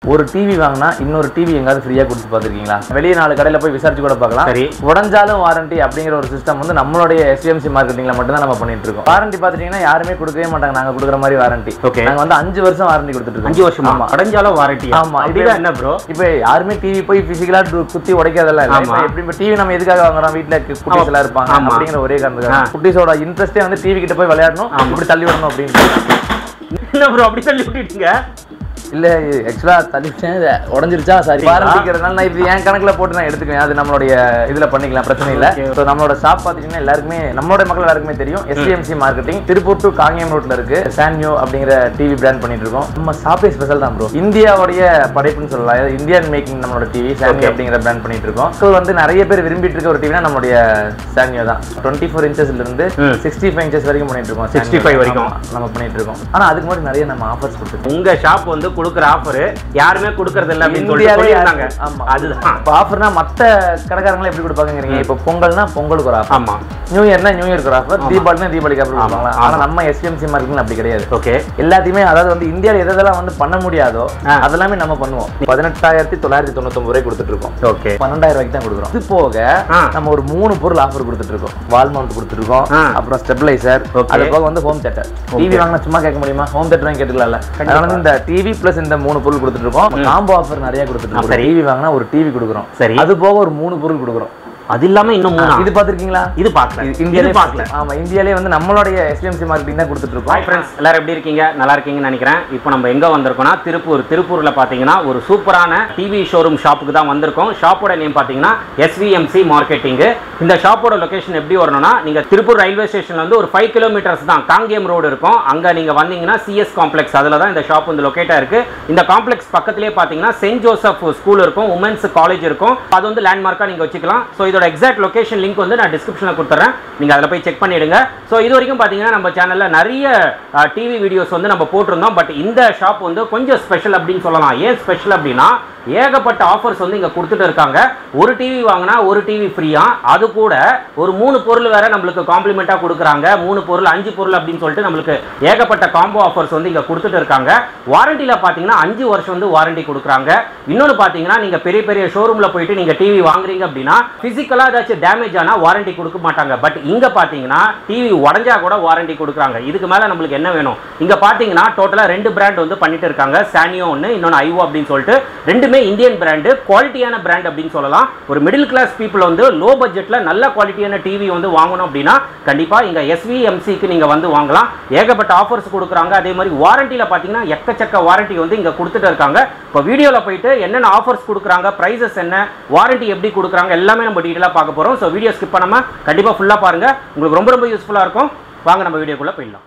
ஒரு டிவி வாங்கினா இன்னொரு டிவி எங்காவது ஃப்ரீயா கொடுத்து பார்த்துருக்கீங்களா வெளியே நாலு கடையில போய் விசாரிச்சு கூட பார்க்கலாம் சரி. உடஞ்சாலும் வாரண்டி அப்படிங்கிற ஒரு சிஸ்டம் வந்து நம்மளுடைய எஸ்டிஎம்சி மார்க்கெட்டிங்ல மட்டும் தான் நம்ம பண்ணிட்டு இருக்கோம் வாரண்டி பார்த்துட்டீங்கன்னா யாருமே கொடுக்கவே மாட்டாங்க நாங்க கொடுக்குற மாதிரி வாரண்டி Okay. நாங்க வந்து அஞ்சு வருஷம் வாரண்டி கொடுத்துட்டு இருக்கோம் அஞ்சு வருஷமா ஆமா. அடைஞ்சாலும் வாரண்டி ஆமா. அப்படிதான் என்ன ப்ரோ இப்ப யாருமே டிவி போய் பிசிக்கலா குத்தி உடைக்கிறதெல்லாம் இல்ல ஆமா. இப்ப எப்படி இப்ப டிவி நம்ம எதுக்காக வாங்குறோம் வீட்ல குட்டீஸ் எல்லாம் இருப்பாங்க ஆமா. அப்படிங்கிற ஒரே ஆ. காரணத்துக்காக குட்டீஸோட இன்ட்ரெஸ்டே வந்து டிவி கிட்ட போய் விளையாடணும் இப்படி தள்ளி விடணும் அப்படின்னு என்ன ப்ரோ அப்படி சொல்லி விட்டுட்டீங்க இல்ல ஆக்சுவலா தள்ளிவிட்டேன் இது உடஞ்சிருச்சா சரி வாரண்டிக்கிறதுனால நான் இது என் கணக்குல போட்டு நான் எடுத்துக்குவேன் அது நம்மளுடைய இதுல பண்ணிக்கலாம் பிரச்சனை இல்ல Okay. ஸோ நம்மளோட ஷாப் பாத்தீங்கன்னா எல்லாருக்குமே நம்மளோட மக்கள் எல்லாருக்குமே தெரியும் SDMC marketing Tiruppur to Kangeyam ரோட்ல இருக்கு சான்யோ அப்படிங்கிற டிவி பிராண்ட் பண்ணிட்டு இருக்கோம் நம்ம ஷாப்பே ஸ்பெஷல் தான் ப்ரோ இந்தியாவுடைய படைப்புன்னு சொல்லலாம் அதாவது இந்தியன் மேக்கிங் நம்மளோட டிவி சான்யோ Okay. அப்படிங்கிற பிராண்ட் பண்ணிட்டு இருக்கோம் ஸோ வந்து நிறைய பேர் விரும்பிட்டு இருக்க ஒரு டிவினா நம்மளுடைய சான்யோ தான் டுவெண்ட்டி ஃபோர் இன்ச்சஸ்ல இருந்து ம். சிக்ஸ்டி ஃபைவ் இன்ச்சஸ் வரைக்கும் பண்ணிட்டு இருக்கோம் 65 Sanyo. வரைக்கும். ஆமா, நம்ம பண்ணிட்டு இருக்கோம் ஆனா அதுக்கு முன்னாடி நிறைய நம்ம ஆஃபர்ஸ் கொடுத்துருக்கோம் உங்க ஷாப் வந்து கொடுக்குற ஆஃபர் யாருமே கொடுக்கறது இல்ல அப்படின்னு சொல்லிட்டு இந்தியாவே சொல்லியிருந்தாங்க ஆமா. அதுதான் இப்போ ஆஃபர்னா மத்த கடைக்காரங்களே எப்படி கொடுப்பாங்கங்கிறீங்க இப்போ பொங்கல்னா பொங்கலுக்கு ஒரு ஆஃபர் ஆமா நியூ இயர்னா நியூ இயர்க்கு ஒரு ஆஃபர் தீபாவளினா தீபாவளிக்கு ஆஃபர் கொடுப்பாங்களா ஆமா. ஆனா நம்ம எஸ்பிஎம்சி மார்க்கெட்டிங் அப்படி கிடையாது ஓகே எல்லாத்தையுமே அதாவது வந்து இந்தியாவில் எதெல்லாம் வந்து பண்ண முடியாதோ ஆ. அதெல்லாமே நம்ம பண்ணுவோம் பதினெட்டாயிரத்தி தொள்ளாயிரத்தி தொண்ணூத்தொம்பது ரூபாய் கொடுத்துட்டு இருக்கோம் ஓகே பன்னெண்டாயிரம் ரூபாய்க்கு தான் கொடுக்குறோம் இது போக ஆ. நம்ம ஒரு மூணு பொருள் ஆஃபர் கொடுத்துட்டு இருக்கோம் வால் மவுண்ட் கொடுத்துருக்கோம் ஆ. அப்புறம் ஸ்டெபிளைசர் Okay. அது போக வந்து ஹோம் தேட்டர் டிவி வாங்கினா சும்மா கேட்க முடியுமா ஹோம் தேட்டர் தான் கேட்டுக்கலாம்ல கண்டிப்பா. அதனால வந்து இந்த டிவி பிளஸ் இந்த மூணு பொருள் கொடுத்துட்டு இருக்கோம் காம்போ ஆஃபர் நிறைய கொடுத்துட்டு ஆ, இருக்கோம் சரி. டிவி வாங்கினா ஒரு டிவி கொடுக்குறோம் சரி. அது போக ஒரு மூணு பொருள் கொடுக்குறோம் அது இல்லாம இன்னும் மூணா இது பார்த்திருக்கீங்களா இது பார்க்கல இது இது இந்தியாலே பார்க்கல ஆமா இந்தியாலே வந்து நம்மளுடைய எஸ்பிஎம்சி மார்க்கெட்டிங் தான் கொடுத்துட்டு இருக்கோம் ஹாய் ஃப்ரெண்ட்ஸ் எல்லாரும் எப்படி இருக்கீங்க நல்லா இருக்கீங்கன்னு நினைக்கிறேன் இப்போ நம்ம எங்கே வந்திருக்கோம்னா திருப்பூர் திருப்பூரில் பார்த்தீங்கன்னா ஒரு சூப்பரான டிவி ஷோரூம் ஷாப்புக்கு தான் வந்திருக்கோம் ஷாப்போட நேம் பார்த்தீங்கன்னா எஸ்விஎம்சி மார்க்கெட்டிங்கு இந்த ஷாப்போட லொகேஷன் எப்படி வரணும்னா நீங்கள் திருப்பூர் ரயில்வே ஸ்டேஷன்ல வந்து ஒரு ஃபைவ் கிலோமீட்டர்ஸ் தான் காங்கேயம் ரோடு இருக்கும் அங்கே நீங்கள் வந்தீங்கன்னா சிஎஸ் காம்ப்ளெக்ஸ் அதில் தான் இந்த ஷாப் வந்து லொக்கேட்டாக இருக்கு இந்த காம்ப்ளெக்ஸ் பக்கத்திலே பார்த்தீங்கன்னா சென்ட் ஜோசப் ஸ்கூல் இருக்கும் உமன்ஸ் காலேஜ் இருக்கும் அது வந்து லேண்ட்மார்க்காக நீங்கள் வச்சுக்கலாம் ஸோ இதோட எக்ஸாக்ட் லொகேஷன் லிங்க் வந்து நான் டிஸ்கிரிப்ஷனில் கொடுத்துறேன் நீங்கள் அதில் போய் செக் பண்ணிடுங்க ஸோ இது வரைக்கும் பார்த்தீங்கன்னா நம்ம சேனலில் நிறைய டிவி வீடியோஸ் வந்து நம்ம போட்டிருந்தோம் பட் இந்த ஷாப் வந்து கொஞ்சம் ஸ்பெஷல் அப்படின்னு சொல்லலாம் ஏன் ஸ்பெஷல் அப்படின்னா ஏகப்பட்ட ஆஃபர்ஸ் வந்து இங்கே கொடுத்துட்டு இருக்காங்க ஒரு டிவி வாங்கினா ஒரு டிவி ஃப்ரீயா அது கூட ஒரு மூணு பொருள் வேற நம்மளுக்கு காம்ப்ளிமெண்ட்டாக கொடுக்குறாங்க மூணு பொருள் அஞ்சு பொருள் அப்படின்னு சொல்லிட்டு நம்மளுக்கு ஏகப்பட்ட காம்போ ஆஃபர்ஸ் வந்து இங்கே கொடுத்துட்டு இருக்காங்க வாரண்டியில் பார்த்தீங்கன்னா அஞ்சு வருஷம் வந்து வாரண்டி கொடுக்குறாங்க இன்னொன்று பார்த்தீங்கன்னா நீங்கள் பெரிய பெரிய ஷோரூமில் போயிட்டு நீங்கள் டிவி வாங்குறீங்க அப்படின்னா ஃபிசிக்கலாக ஏதாச்சும் டேமேஜ் ஆனால் வாரண்டி கொடுக்க மாட்டாங்க பட் இங்கே பார்த்தீங்கன்னா டிவி உடஞ்சா கூட வாரண்டி கொடுக்குறாங்க இதுக்கு மேலே நம்மளுக்கு என்ன வேணும் இங்கே பார்த்தீங்கன்னா டோட்டலாக ரெண்டு பிராண்ட் வந்து பண்ணிட்டு இருக்காங்க சானியோ ஒன்று இன்னொன்று ஐஓ அப்படின்னு சொல்லிட்டு ரெண்டுமே இந்தியன் பிராண்டு குவாலிட்டியான பிராண்ட் அப்படின்னு சொல்லலாம் ஒரு மிடில் கிளாஸ் பீப்புள் வந்து லோ பட்ஜெட்டில் நல்ல குவாலிட்டியான டிவி வந்து வாங்கணும் அப்படின்னா கண்டிப்பாக இங்கே எஸ்விஎம்சிக்கு நீங்கள் வந்து வாங்கலாம் ஏகப்பட்ட ஆஃபர்ஸ் கொடுக்குறாங்க அதே மாதிரி வாரண்டியில் பார்த்தீங்கன்னா எக்கச்சக்க வாரண்டி வந்து இங்கே கொடுத்துட்டு இருக்காங்க இப்போ வீடியோவில் போயிட்டு என்னென்ன ஆஃபர்ஸ் கொடுக்குறாங்க ப்ரைஸஸ் என்ன வாரண்டி எப்படி கொடுக்குறாங்க எல்லாமே நம்ம டீட்டெயிலாக பார்க்க போகிறோம் ஸோ வீடியோ ஸ்கிப் பண்ணாமல் கண்டிப்பாக ஃபுல்லாக பாருங்கள் உங்களுக்கு ரொம்ப ரொம்ப யூஸ்ஃபுல்லாக இருக்கும் வாங்க நம்ம வீடியோக்குள்ளே போயிடலாம்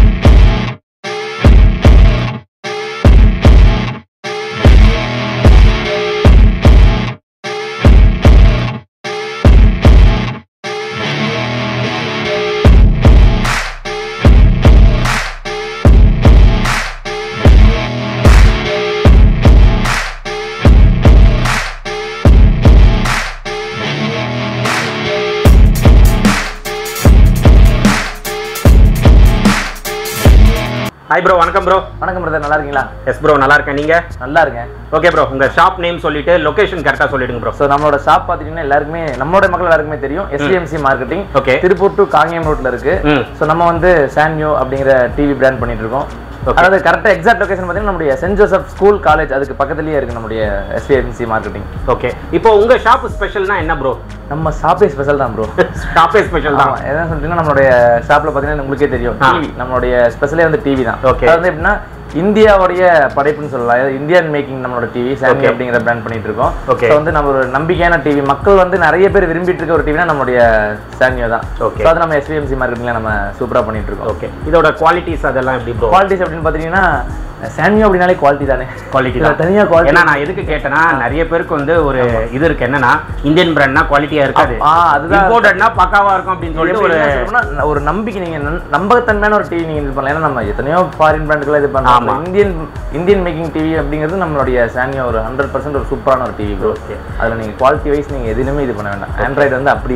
ஹாய் ப்ரோ வணக்கம் ப்ரோ வணக்கம் பிரதர் நல்லா இருக்கீங்களா எஸ் ப்ரோ நல்லா இருக்கேன் நீங்கள் நல்லா இருக்கேன் ஓகே ப்ரோ உங்கள் ஷாப் நேம் சொல்லிட்டு லொகேஷன் கரெக்டாக சொல்லிடுங்க ப்ரோ ஸோ நம்மளோட ஷாப் பார்த்துட்டீங்கன்னா எல்லாருக்குமே நம்மளோட மக்கள் எல்லாருக்குமே தெரியும் SDMC marketing Okay. Tiruppur to Kangeyam ரோட்ல இருக்கு ம் ஸோ நம்ம வந்து சான்யோ அப்படிங்கிற டிவி பிராண்ட் பண்ணிட்டு இருக்கோம் அதாவது கரெக்டாக எக்ஸாக்ட் லொகேஷன் பார்த்தீங்கன்னா நம்முடைய சென்ட் ஜோசப் ஸ்கூல் காலேஜ் அதுக்கு பக்கத்துலயே இருக்கு நம்முடைய எஸ்டிஎம்சி மார்க்கெட்டிங் ஓகே இப்போ உங்கள் ஷாப் ஸ்பெஷல்னா என்ன ப்ரோ நம்ம ஷாப்பே ஸ்பெஷல் தான் ப்ரோ ஷாப்பே ஸ்பெஷல் தான் ஆமா என்ன சொல்லிட்டீங்கன்னா நம்மளுடைய ஷாப்ல பார்த்தீங்கன்னா உங்களுக்கே தெரியும் ஆ. டிவி நம்மளுடைய ஸ்பெஷலே வந்து டிவி தான் Okay. அது வந்து எப்படின்னா இந்தியாவுடைய படைப்புன்னு சொல்லலாம் அதாவது இந்தியன் மேக்கிங் நம்மளோட டிவி சாமி Okay. அப்படிங்கிற பிராண்ட் பண்ணிட்டு இருக்கோம் Okay. ஸோ வந்து நம்ம ஒரு நம்பிக்கையான டிவி மக்கள் வந்து நிறைய பேர் விரும்பிட்டு இருக்க ஒரு டிவினா நம்மளுடைய சாமியோ தான் Okay. ஸோ அது நம்ம எஸ்பிஎம்சி மார்க்கெட்டிங்ல நம்ம சூப்பரா பண்ணிட்டு இருக்கோம் ஓகே இதோட குவாலிட்டிஸ் அதெல்லாம் எப்படி ப்ரோ குவாலிட்டிஸ் அப்படின்னு பார்த்தீங்கன்னா சாமியோ அப்படின்னாலே குவாலிட்டி தானே குவாலிட்டி இதுல தான் தனியா quality- ஏன்னா நான் எதுக்கு கேட்டேன்னா நிறைய பேருக்கு வந்து ஒரு இது இருக்கு என்னன்னா இந்தியன் பிராண்ட்னா குவாலிட்டியா இருக்காது ஆ, அதுதான். இம்போர்ட்டட்னா பக்காவா இருக்கும் அப்படின்னு சொல்லிட்டு ஒரு எப்படின்னா சொல்லணும்னா, ஒரு நம்பிக்கை நீங்க நன்- நம்பகத்தன்மையான ஒரு டிவி நீங்க இது பண்ணலாம் ஏன்னா நம்ம எத்தனையோ ஃபாரின் பிராண்டுகளை இது ஆமா. பண்ணலாம் இந்தியன் இந்தியன் மேக்கிங் டிவி அப்படிங்கிறது நம்மளுடைய சானியா ஒரு ஹண்ட்ரட் பர்சன்ட் ஒரு சூப்பரான ஒரு டிவி ப்ரோ Okay. அதுல நீங்க குவாலிட்டி வைஸ் நீங்க எதுலையுமே இது பண்ண வேண்டாம் ஆண்ட்ராய்டு வந்து அப்படி இருக்கும்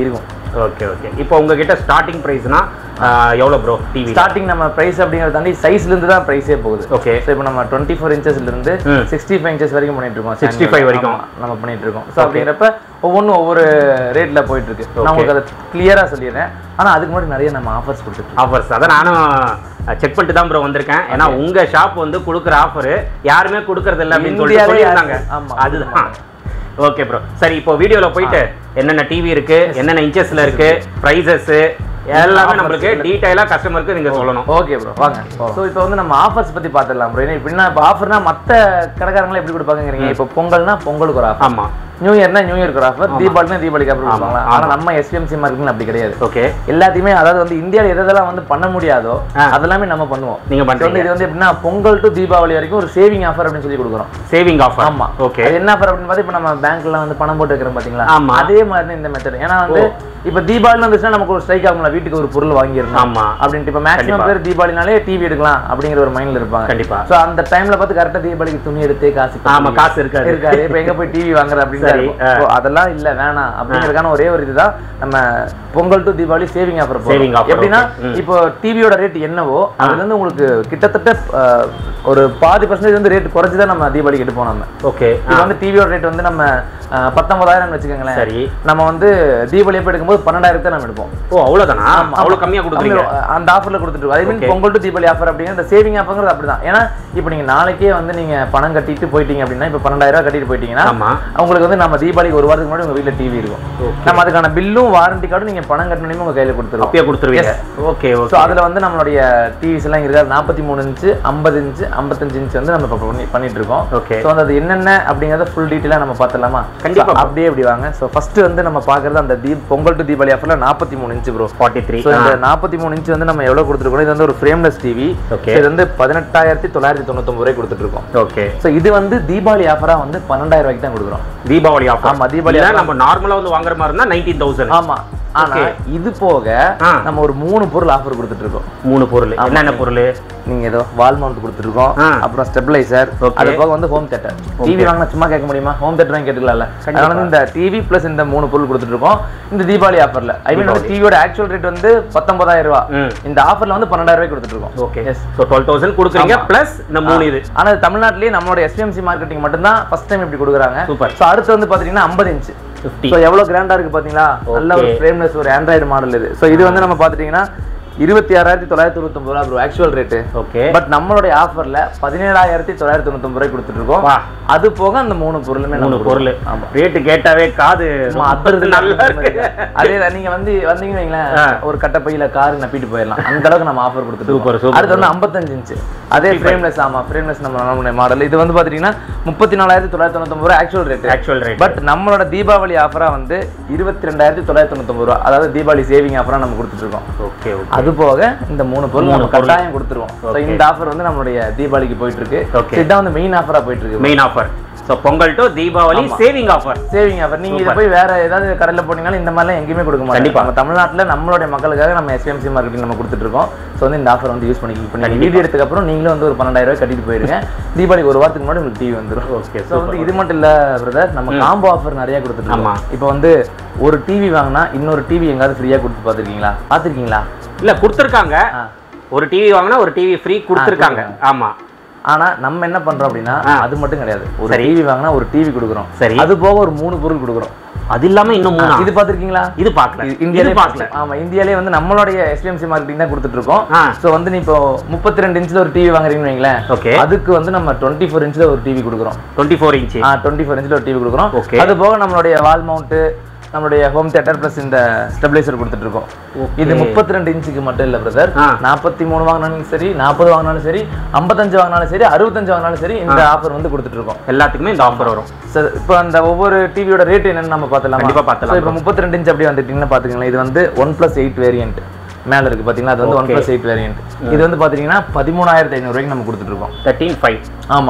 ஓகே ஓகே இப்போ உங்ககிட்ட ஸ்டார்டிங் ப்ரைஸ்னா எவ்வளோ ப்ரோ டிவி ஸ்டார்டிங் நம்ம பிரைஸ் அப்படிங்கறத தாண்டி சைஸ்ல இருந்து தான் பிரைஸே போகுது ஓகே ஸோ இப்போ நம்ம டுவெண்ட்டி ஃபோர் இன்ச்சஸ்ல இருந்து ம். சிக்ஸ்டி ஃபைவ் இன்ச்சஸ் வரைக்கும் பண்ணிட்டு இருக்கோம் 65 வரைக்கும். ஆமா, நம்ம பண்ணிட்டு இருக்கோம் ஸோ அப்படிங்கிறப்ப ஒவ்வொன்றும் ஒவ்வொரு ரேட்ல போயிட்டு இருக்கு நான் உங்களுக்கு அதை கிளியரா சொல்லிடுறேன் ஆனா அதுக்கு முன்னாடி நிறைய நம்ம ஆஃபர்ஸ் கொடுத்துட்டு ஆஃபர்ஸ் அதான் நானும் செக் பண்ணிட்டு தான் ப்ரோ வந்திருக்கேன் ஏன்னா உங்க ஷாப் வந்து கொடுக்குற ஆஃபர் யாருமே கொடுக்கறது இல்லை அப்படின்னு சொல்லிட்டு இந்தியாவிலே சொல்லியிருந்தாங்க ஆமா. அதுதான் ஓகே ப்ரோ சரி இப்போ வீடியோல போயிட்டு என்னென்ன டிவி இருக்கு என்னென்ன இன்ச்சஸ்ல இருக்கு ப்ரைசஸ் எல்லாமே நம்மளுக்கு டீடைலா கஸ்டமருக்கு நீங்க சொல்லணும் ஓகே ப்ரோ வாங்க ஸோ இப்போ வந்து நம்ம ஆஃபர்ஸ் பத்தி பார்த்துடலாம் ப்ரோ ஏன்னா இப்படின்னா இப்போ ஆஃபர்னா மற்ற கடைக்காரங்களே எப்படி கொடுப்பாங்கிறீங்க இப்போ பொங்கல்னா பொங்கலுக்கு ஒரு ஆஃபர் ஆமா நியூ இயர்னா நியூ இயர்க்கு ஒரு ஆஃபர் தீபாவளினா தீபாவளிக்கு ஆஃபர் கொடுப்பாங்களா ஆமா. ஆனா நம்ம எஸ்பிஎம்சி மார்க்கெட்ல அப்படி கிடையாது ஓகே எல்லாத்தையுமே அதாவது வந்து இந்தியாவில் எதெல்லாம் வந்து பண்ண முடியாதோ ஆ. அதெல்லாமே நம்ம பண்ணுவோம் நீங்க So வந்து பண்றீங்க இது வந்து எப்படின்னா பொங்கல் டு தீபாவளி வரைக்கும் ஒரு சேவிங் ஆஃபர் அப்படின்னு சொல்லி கொடுக்குறோம் சேவிங் ஆஃபர் ஆமா ஓகே அது என்ன ஆஃபர் அப்படின்னு பார்த்தா இப்போ நம்ம பேங்க்ல வந்து பணம் போட்டு வைக்கிறோம் பாத்தீங்களா ஆமா. அதே மாதிரி தான் இந்த மெத்தட் ஏன்னா வந்து இப்போ தீபாவளி வந்துச்சுன்னா நமக்கு ஒரு ஸ்ட்ரைக் ஆகும்ல வீட்டுக்கு ஒரு பொருள் வாங்கிடணும் ஆமா அப்படின்ட்டு இப்போ மேக்ஸிமம் கண்டிப்பா. பேர் தீபாவளினாலே டிவி எடுக்கலாம் அப்படிங்கிற ஒரு மைண்ட்ல இருப்பாங்க கண்டிப்பா சோ அந்த டைம்ல பார்த்து கரெக்டா தீபாவளிக்கு துணி எடுத்து காசு கட்டி ஆமா காசு இருக்காது இருக்காது இப்ப எங்க போய் டிவி வாங்குற அப்படின்னு சரி, இருக்கும். So, அதெல்லாம் இல்ல வேணாம் அப்படிங்கறதுக்கான ஒரே ஒரு இதுதான் நம்ம Pongal to Deepavali saving offer Saving offer, எப்படின்னா okay. ம். இப்போ டிவியோட ரேட் என்னவோ அதுல இருந்து உங்களுக்கு கிட்டத்தட்ட அஹ், ஒரு பாதி பர்சன்டேஜ் வந்து ரேட் குறைச்சு தான் நம்ம தீபாவளிக்கு எடுப்போம் நம்ம ஓகே இப்போ வந்து டிவியோட ரேட் வந்து நம்ம அஹ், பத்தொன்பதாயிரம் வச்சுக்கோங்களேன் சரி நம்ம வந்து தீபாவளி எப்போ எடுக்கும்போது பன்னெண்டாயிரத்தை நம்ம எடுப்போம் ஓ அவ்வளவுதானா அவ்வளவு கம்மியா கொடுக்குறீங்க கம்மி- அந்த ஆஃபர்ல கொடுத்துட்டு அதே மீன் Okay. Pongal to Deepavali offer அப்படிங்கிற இந்த சேவிங் ஆஃபர்ங்கிறது அப்படிதான் ஏன்னா இப்போ நீங்க நாளைக்கே வந்து நீங்க பணம் கட்டிட்டு போயிட்டீங்க அப்படின்னா இப்போ பன்னெண்டாயிரம் ரூபாய் கட்டிட்டு போயிட்டீங்கன்னா ஆமா உங்களுக்கு வந்து நம்ம தீபாவளிக்கு ஒரு வாரத்துக்கு முன்னாடி உங்க வீட்ல டிவி இருக்கும் Okay. நம்ம அதுக்கான பில்லும் வாரண்டி கார்டும் நீங்க பணம் கட்டணுமே உங்க கையில கொடுத்துருவோம் அப்பயே கொடுத்துருவீங்க ஓகே ஸோ ஓகே அதுல வந்து நம்மளுடைய டிவிஸ் எல்லாம் இருக்காது நாற்பத்தி மூணு இன்ச்சு ஐம்பது இன்ச்சு ஐம்பத்தஞ்சு இன்ச்சு வந்து நம்ம இப்போ பண்ணி பண்ணிட்டு இருக்கோம் ஓகே ஸோ அது என்னென்ன அப்படிங்கறத ஃபுல் டீட்டெயிலாக நம்ம பார்த்துலாமா கண்டிப்பா. So, அப்படியே இப்படி வாங்க ஸோ ஃபர்ஸ்ட் வந்து நம்ம பார்க்கறது அந்த தீப் பொங்கல் டு தீபாவளி ஆஃபர்ல நாற்பத்தி மூணு inch bro forty three so இந்த நாற்பத்தி மூணு இன்ச் வந்து நம்ம எவ்வளோ கொடுத்துருக்கோம் இது வந்து ஒரு ஃப்ரேம்லெஸ் டிவி Okay. இது வந்து பதினெட்டாயிரத்தி தொள்ளாயிரத்தி தொண்ணூத்தொம்பது ரூபாய் கொடுத்துட்டு இருக்கோம் ஓகே ஸோ இது வந்து தீபாவளி ஆஃபரா வந்து பன்னெண்டாயிரம் ரூபாய்க்கு தான் கொடுக்குறோம் தீபாவளி ஆஃபர் ஆமா, தீபாவளி இல்ல offer. நம்ம நார்மலா வந்து வாங்குற மாதிரி இருந்தா நைன்டீன் தௌசண்ட் ஆமா ஆனா Okay. இது போக ஆ. நம்ம ஒரு மூணு பொருள் ஆஃபர் கொடுத்துட்டு இருக்கோம் மூணு பொருள் என்னென்ன பொருள் நீங்க ஏதோ வால் மவுண்ட் கொடுத்துருக்கோம் ஆ. அப்புறம் ஸ்டெபிளைசர் Okay. அது போக வந்து ஹோம் தேட்டர் டிவி வாங்கினா சும்மா கேட்க முடியுமா ஹோம் தேட்டர் வாங்கி கேட்டுக்கலாம்ல அதனால வந்து இந்த டிவி பிளஸ் இந்த மூணு பொருள் கொடுத்துட்டு இருக்கோம் இந்த தீபாவளி ஆஃபர்ல ஐ மீன் வந்து டிவியோட ஆக்சுவல் ரேட் வந்து பத்தொன்பதாயிரம் ரூபாய் ம் இந்த ஆஃபர்ல வந்து பன்னெண்டாயிரம் ரூபாய் கொடுத்துட்டு இருக்கோம் okay Yes. So twelve thousand கொடுக்குறீங்க ஆமா. ப்ளஸ் இந்த மூணு இது ஆனா இது தமிழ்நாட்டிலேயே நம்மளோட எஸ்பிஎம்சி மார்க்கெட்டிங் மட்டும்தான் ஃபர்ஸ்ட் டைம் இப்படி கொடுக்குறாங்க சூப்பர் ஸோ அடுத்து வந்து பாத்தீங்கன்னா ஐம்பது இன்ச் ஃபிஃப்டி ஸோ எவ்வளவு கிராண்டா இருக்கு பாத்தீங்களா நல்ல ஒரு Okay. ஃப்ரேம்லெஸ் ஒரு ஆண்ட்ராய்டு மாடல் இது ஸோ இது வந்து நம்ம பாத்துட்டீங்கன்னா இருபத்தி ஆறாயிரத்தி தொள்ளாயிரத்தி தொண்ணூத்தொம்பது ரூபா bro actual rate okay but நம்மளுடைய ஆஃபர்ல பதினேழாயிரத்தி தொள்ளாயிரத்தி தொண்ணூத்தொம்பது ரூபாய் கொடுத்துட்டு இருக்கோம் வா அது போக அந்த மூணு பொருளுமே மூணு நம்ம பொருள் கொடுக்குறோம். ஆமா ரேட்டு கேட்டாவே காது சும்மா அதிர்றது நல்லா இருக்கு அதே தான் நீங்க வந்து வந்தீங்கன்னு வைங்களேன் ஆ. ஒரு கட்ட பையில கார் நப்பிட்டு போயிடலாம் அந்த அளவுக்கு நம்ம ஆஃபர் கொடுத்துட்டு Super, இருக்கோம். super. அடுத்து வந்து 55 இன்ச் அதே ஃப்ரேம்லெஸ் ஆமா ஃப்ரேம்லெஸ் நம்ம நம்மளுடைய மாடல் இது வந்து பாத்தீங்கன்னா முப்பத்தி நாலாயிரத்தி தொள்ளாயிரத்தி தொண்ணூத்தொம்பது ரூபா actual rate actual rate but நம்மளோட தீபாவளி ஆஃபரா வந்து இருபத்தி ரெண்டாயிரத்தி தொள்ளாயிரத்தி தொண்ணூத்தொம்பது ரூபா அதாவது தீபாவளி சேவிங் ஆஃபரா நம்ம கொடுத்துட்டு இருக்கோம் ஓகே ஓகே அது போக இந்த மூணு பொருள் மூணு நம்ம பொருள். கட்டாயம் கொடுத்துருவோம் So, Okay. இந்த ஆஃபர் வந்து நம்மளுடைய தீபாவளிக்கு போயிட்டு இருக்கு Okay. So, இதான் வந்து மெயின் ஆஃபரா போயிட்டு இருக்கு main offer so Pongal to Deepavali ஆமா. சேவிங் ஆஃபர் சேவிங் ஆஃபர் நீங்க இதை Super. போய் வேற ஏதாவது கடையில போனீங்கன்னா இந்த மாதிரிலாம் எங்கேயுமே கொடுக்க மாட்டோம் கண்டிப்பா. நம்ம தமிழ்நாட்டுல நம்மளுடைய மக்களுக்காக நம்ம எஸ்பிஎம்சி மார்க்கெட்டிங் நம்ம கொடுத்துட்டு இருக்கோம் ஸோ வந்து இந்த ஆஃபர் வந்து யூஸ் பண்ணிக்கலாம் இப்போ நீங்க கண்டிப்பா. வீடியோ எடுத்ததுக்கு அப்புறம் நீங்களும் வந்து ஒரு பன்னெண்டாயிரம் ரூபாய் கட்டிட்டு போயிருங்க தீபாவளி ஒரு வாரத்துக்கு முன்னாடி உங்களுக்கு டிவி வந்துடும் ஓகே ஸோ வந்து இது மட்டும் இல்ல பிரதர் நம்ம காம்போ ஆஃபர் நிறைய கொடுத்துட்டு ஆமா. இருக்கோம் இப்போ வந்து ஒரு டிவி வாங்கினா இன்னொரு டிவி எங்காவது ஃப்ரீயா கொடுத்து பார்த்துருக்கீங்களா பார்த்துருக்கீங்களா இல்ல கொடுத்துருக்காங்க ஆ. ஒரு டிவி வாங்கினா ஒரு டிவி ஃப்ரீ கொடுத்துருக்காங்க ஆமா ஆனா நம்ம என்ன பண்றோம் அப்படின்னா ஆ. அது மட்டும் கிடையாது ஒரு சரி. டிவி வாங்கினா ஒரு டிவி கொடுக்குறோம் சரி. அது போக ஒரு மூணு பொருள் கொடுக்குறோம் அது இல்லாம இன்னும் மூணா இது பார்த்துருக்கீங்களா இது பார்க்கல இது இது இந்தியாலே பார்க்கல ஆமா இந்தியாலே வந்து நம்மளுடைய எஸ்பிஎம்சி மார்க்கெட்டிங் தான் கொடுத்துட்டு இருக்கோம் ஆ சோ வந்து நீ இப்போ முப்பத்தி ரெண்டு இன்ச்ல ஒரு டிவி வாங்குறீங்கன்னு வைங்களேன் ஓகே அதுக்கு வந்து நம்ம டுவெண்ட்டி ஃபோர் இன்ச்ல ஒரு டிவி கொடுக்குறோம் டுவெண்ட்டி ஃபோர் இன்ச்சு ஆ டுவெண்ட்டி ஃபோர் இன்ச்ல ஒரு டிவி கொடுக்குறோம் Okay. அது போக நம்மளுடைய வால் மவுண்ட் நம்மளுடைய ஹோம் தியேட்டர் பிளஸ் இந்த ஸ்டெபிளைசர் கொடுத்துட்டு இருக்கோம் இது முப்பத்தி ரெண்டு இன்ச்சுக்கு மட்டும் இல்ல பிரதர் ஆ. நாற்பத்தி மூணு வாங்கினாலும் சரி நாற்பது வாங்கினாலும் சரி ஐம்பத்தஞ்சு வாங்கினாலும் சரி அறுபத்தஞ்சு வாங்கினாலும் சரி இந்த ஆஃபர் வந்து கொடுத்துட்டு இருக்கோம் எல்லாத்துக்குமே இந்த ஆஃபர் வரும் சார் இப்போ அந்த ஒவ்வொரு டிவியோட ரேட் என்னன்னு நம்ம பார்த்தலாம் கண்டிப்பா பார்த்தலாம் இப்போ முப்பத்தி ரெண்டு இன்ச் அப்படி வந்துட்டீங்கன்னா பாத்துக்கங்களேன் இது வந்து ஒன் பிளஸ் எயிட் வேரியன்ட் மேல இருக்கு பாத்தீங்களா அது வந்து one Okay. Plus eight variant இது வந்து பாத்தீங்கன்னா பதிமூணாயிரத்தி ஐநூறுரூவாய்க்கு நம்ம கொடுத்துட்டு இருக்கோம் தேர்ட்டீன் ஃபைவ் ஆமா